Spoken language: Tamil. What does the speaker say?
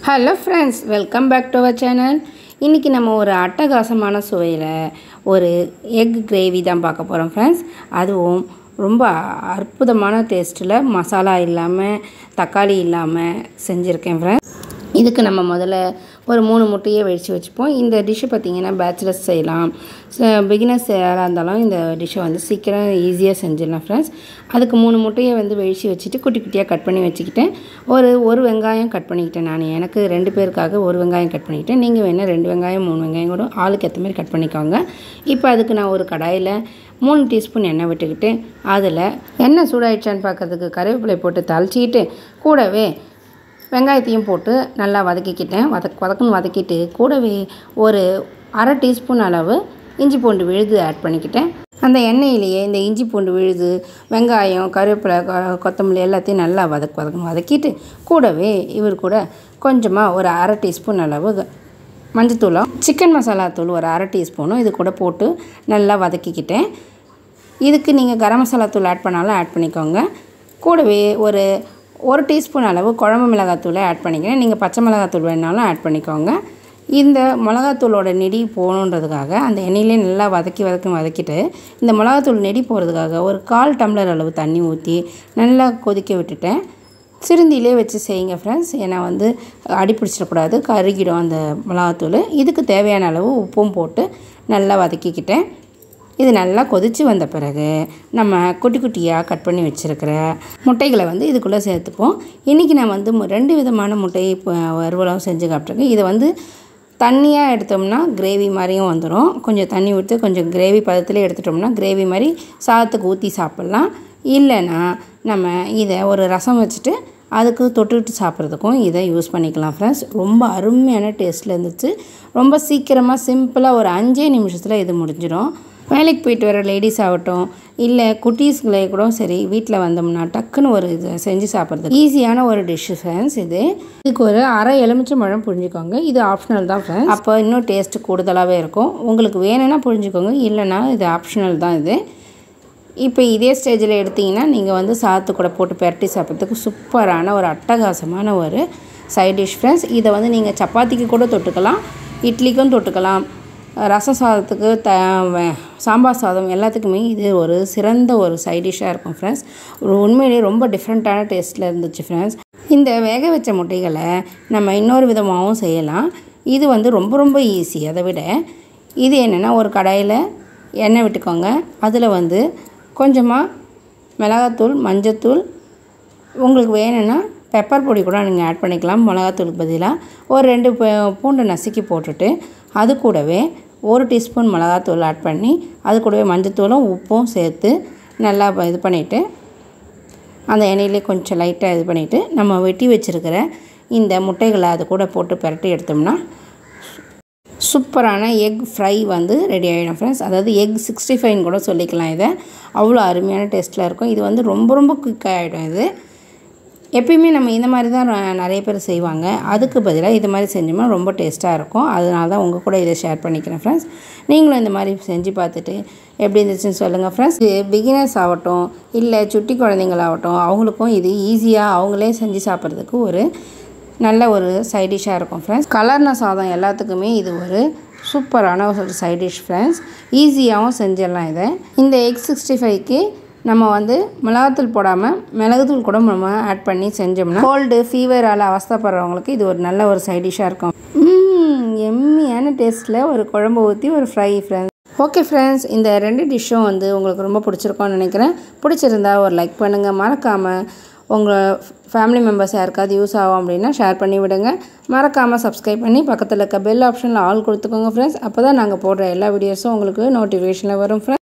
hello friends welcome back to our channel இன்றைக்கி நம்ம ஒரு அட்டகாசமான சுவையில் ஒரு எக் கிரேவி தான் பார்க்க போகிறோம் ஃப்ரெண்ட்ஸ் அதுவும் ரொம்ப அற்புதமான டேஸ்ட்டில் மசாலா இல்லாமல் தக்காளி இல்லாமல் செஞ்சுருக்கேன் ஃப்ரெண்ட்ஸ் இதுக்கு நம்ம முதல்ல ஒரு மூணு முட்டையை வெடித்து வச்சுப்போம் இந்த டிஷ்ஷு பார்த்திங்கன்னா பேச்சுலர்ஸ் செய்யலாம் பிகினர்ஸ் யாராக இருந்தாலும் இந்த டிஷ்ஷை வந்து சீக்கிரம் ஈஸியாக செஞ்சிடலாம் ஃப்ரெண்ட்ஸ் அதுக்கு மூணு முட்டையை வந்து வெடித்து வச்சுட்டு குட்டி குட்டியாக கட் பண்ணி வச்சுக்கிட்டேன் ஒரு ஒரு வெங்காயம் கட் பண்ணிக்கிட்டேன் நான் எனக்கு ரெண்டு பேருக்காக ஒரு வெங்காயம் கட் பண்ணிக்கிட்டேன் நீங்கள் வேணால் ரெண்டு வெங்காயம் மூணு வெங்காயம் கூட ஆளுக்கு ஏற்ற மாதிரி கட் பண்ணிக்கோங்க இப்போ அதுக்கு நான் ஒரு கடாயில் மூணு டீஸ்பூன் எண்ணெய் விட்டுக்கிட்டு அதில் எண்ணெய் சூடாயிடுச்சான்னு பார்க்கறதுக்கு கருவேப்பிலை போட்டு தாளிச்சிக்கிட்டு கூடவே வெங்காயத்தையும் போட்டு நல்லா வதக்கிக்கிட்டேன் வதக் வதக்குன்னு வதக்கிட்டு கூடவே ஒரு அரை டீஸ்பூன் அளவு இஞ்சி பூண்டு விழுது ஆட் பண்ணிக்கிட்டேன் அந்த எண்ணெயிலேயே இந்த இஞ்சி பூண்டு விழுது வெங்காயம் கருவேப்பிலை கொ- கொத்தமல்லி எல்லாத்தையும் நல்லா வதக்கு வதக்குன்னு வதக்கிட்டு கூடவே இவர் கூட கொஞ்சமாக ஒரு அரை டீஸ்பூன் அளவு க- மஞ்சத்தூளும் சிக்கன் மசாலா தூள் ஒரு அரை டீஸ்பூனும் இது கூட போட்டு நல்லா வதக்கிக்கிட்டேன் இதுக்கு நீங்கள் கரம் மசாலா தூள் ஆட் பண்ணாலும் ஆட் பண்ணிக்கோங்க கூடவே ஒரு ஒரு டீஸ்பூன் அளவு குழம்பு மிளகாத்தூளை ஆட் பண்ணிக்கிறேன் நீங்கள் பச்சை மிளகாத்தூள் வேணாலும் ஆட் பண்ணிக்கோங்க இந்த மிளகாத்தூளோட நெடி போகணுன்றதுக்காக அந்த எண்ணெயிலே நல்லா வதக்கி வதக்கி வதக்கிட்டு இந்த மிளகாத்தூள் நெடி போகிறதுக்காக ஒரு கால் டம்ளர் அளவு தண்ணி ஊற்றி நல்லா கொதிக்க விட்டுட்டேன் சிறுந்தியிலே வச்சு செய்யுங்க ஃப்ரெண்ட்ஸ் ஏன்னா வந்து அடி பிடிச்சிடக்கூடாது கருகிடும் அந்த மிளகாத்தூள் இதுக்கு தேவையான அளவு உப்பும் போட்டு நல்லா வதக்கிக்கிட்டேன் இது நல்லா கொதித்து வந்த பிறகு நம்ம குட்டி குட்டியாக கட் பண்ணி வச்சுருக்கிற முட்டைகளை வந்து இதுக்குள்ளே சேர்த்துப்போம் இன்றைக்கி நான் வந்து மு- ரெண்டு விதமான முட்டை இப்போ வறுவலும் செஞ்சு காப்பிட்ருக்கேன் இதை வந்து தண்ணியாக எடுத்தோம்னா கிரேவி மாதிரியும் வந்துடும் கொஞ்சம் தண்ணி விட்டு கொஞ்சம் கிரேவி பதத்தில் எடுத்துட்டோம்னா கிரேவி மாதிரி சாதத்துக்கு ஊற்றி சாப்பிட்லாம் இல்லைன்னா நம்ம இதை ஒரு ரசம் வச்சுட்டு அதுக்கு தொட்டுக்கிட்டு சாப்பிட்றதுக்கும் இதை யூஸ் பண்ணிக்கலாம் ஃப்ரெண்ட்ஸ் ரொம்ப அருமையான டேஸ்ட்டில் இருந்துச்சு ரொம்ப சீக்கிரமாக சிம்பிளாக ஒரு அஞ்சே நிமிஷத்தில் இது முடிஞ்சிடும் வேலைக்கு போயிட்டு வர லேடிஸ் ஆகட்டும் இல்லை குட்டீஸ்களே கூட சரி வீட்டில் வந்தோம்னா டக்குன்னு ஒரு இது செஞ்சு சாப்பிட்றது ஈஸியான ஒரு டிஷ்ஷு ஃப்ரெண்ட்ஸ் இது இதுக்கு ஒரு அரை எலுமிச்சை பழம் புரிஞ்சுக்கோங்க இது ஆப்ஷனல் தான் ஃப்ரெண்ட்ஸ் அப்போ இன்னும் டேஸ்ட்டு கூடுதலாகவே இருக்கும் உங்களுக்கு வேணும்னா புரிஞ்சுக்கோங்க இல்லைன்னா இது ஆப்ஷனல் தான் இது இப்போ இதே ஸ்டேஜில் எடுத்தீங்கன்னா நீங்கள் வந்து சாத்து கூட போட்டு பெரட்டி சாப்பிட்றதுக்கு சூப்பரான ஒரு அட்டகாசமான ஒரு சைட் டிஷ் ஃப்ரெண்ட்ஸ் இதை வந்து நீங்கள் சப்பாத்திக்கு கூட தொட்டுக்கலாம் இட்லிக்கும் தொட்டுக்கலாம் ரசம் சாதத்துக்கு த வ- சாம்பார் சாதம் எல்லாத்துக்குமே இது ஒரு சிறந்த ஒரு சைட் டிஷ்ஷாக இருக்கும் ஃப்ரெண்ட்ஸ் ஒரு உண்மையிலேயே ரொம்ப டிஃப்ரெண்ட்டான டேஸ்ட்டில் இருந்துச்சு ஃப்ரெண்ட்ஸ் இந்த வேக வச்ச முட்டைகளை நம்ம இன்னொரு விதமாகவும் செய்யலாம் இது வந்து ரொம்ப ரொம்ப ஈஸி அதை விட இது என்னென்னா ஒரு கடாயில் எண்ணெய் விட்டுக்கோங்க அதில் வந்து கொஞ்சமாக மிளகாத்தூள் மஞ்சத்தூள் உங்களுக்கு வேணும்னா பெப்பர் பொடி கூட நீங்கள் ஆட் பண்ணிக்கலாம் மிளகாத்தூளுக்கு பதிலாக ஒரு ரெண்டு பூ- பூண்டு நசுக்கி போட்டுட்டு அது கூடவே ஒரு டீஸ்பூன் மிளகாத்தூள் ஆட் பண்ணி அது கூடவே மஞ்சத்தூளும் உப்பும் சேர்த்து நல்லா ப- இது பண்ணிவிட்டு அந்த எண்ணெயிலே கொஞ்சம் லைட்டாக இது பண்ணிவிட்டு நம்ம வெட்டி வச்சுருக்கிற இந்த முட்டைகளை அது கூட போட்டு பிரட்டி எடுத்தோம்னா சூப்பரான எக் ஃப்ரை வந்து ரெடி ஆகிடும் ஃப்ரெண்ட்ஸ் அதாவது எக் சிக்ஸ்டி ஃபைவ்னு கூட சொல்லிக்கலாம் இதை அவ்வளோ அருமையான டேஸ்ட்டில் இருக்கும் இது வந்து ரொம்ப ரொம்ப குயிக்காக ஆகிடும் இது எப்பயுமே நம்ம இந்த மாதிரி தான் ந- நிறைய பேர் செய்வாங்க அதுக்கு பதிலாக இது மாதிரி செஞ்சோம்னா ரொம்ப டேஸ்ட்டாக இருக்கும் அதனால தான் உங்கள் கூட இதை ஷேர் பண்ணிக்கிறேன் ஃப்ரெண்ட்ஸ் நீங்களும் இந்த மாதிரி செஞ்சு பார்த்துட்டு எப்படி இருந்துச்சுன்னு சொல்லுங்கள் ஃப்ரெண்ட்ஸ் இது பிகினர்ஸ் ஆகட்டும் இல்லை சுட்டி குழந்தைங்களாகட்டும் அவங்களுக்கும் இது ஈஸியாக அவங்களே செஞ்சு சாப்பிட்றதுக்கு ஒரு நல்ல ஒரு சைட் டிஷ்ஷாக இருக்கும் ஃப்ரெண்ட்ஸ் கலர்ன சாதம் எல்லாத்துக்குமே இது ஒரு சூப்பரான ஒரு சைட் டிஷ் ஃப்ரெண்ட்ஸ் ஈஸியாகவும் செஞ்சிடலாம் இதை இந்த எக் சிக்ஸ்டி ஃபைவ்க்கு நம்ம வந்து மிளகாத்தூள் போடாமல் மிளகுத்தூள் கூட நம்ம ஆட் பண்ணி செஞ்சோம்னா கோல்டு ஃபீவரால் அவஸ்தைப்படுறவங்களுக்கு இது ஒரு நல்ல ஒரு சைட் டிஷ்ஷாக இருக்கும் எம்மியான டேஸ்ட்டில் ஒரு குழம்பு ஊற்றி ஒரு ஃப்ரை ஃப்ரெண்ட்ஸ் ஓகே ஃப்ரெண்ட்ஸ் இந்த ரெண்டு டிஷ்ஷும் வந்து உங்களுக்கு ரொம்ப பிடிச்சிருக்கோன்னு நினைக்கிறேன் பிடிச்சிருந்தா ஒரு லைக் பண்ணுங்கள் மறக்காமல் உங்கள் ஃபேமிலி மெம்பர்ஸ் யாருக்காவது யூஸ் ஆகும் அப்படின்னா ஷேர் பண்ணி விடுங்க மறக்காமல் சப்ஸ்கிரைப் பண்ணி பக்கத்தில் இருக்க பெல் ஆப்ஷனில் ஆல் கொடுத்துக்கோங்க ஃப்ரெண்ட்ஸ் அப்போ தான் நாங்கள் போடுற எல்லா வீடியோஸும் உங்களுக்கு நோட்டிஃபிகேஷனில் வரும் ஃப்ரெண்ட்ஸ்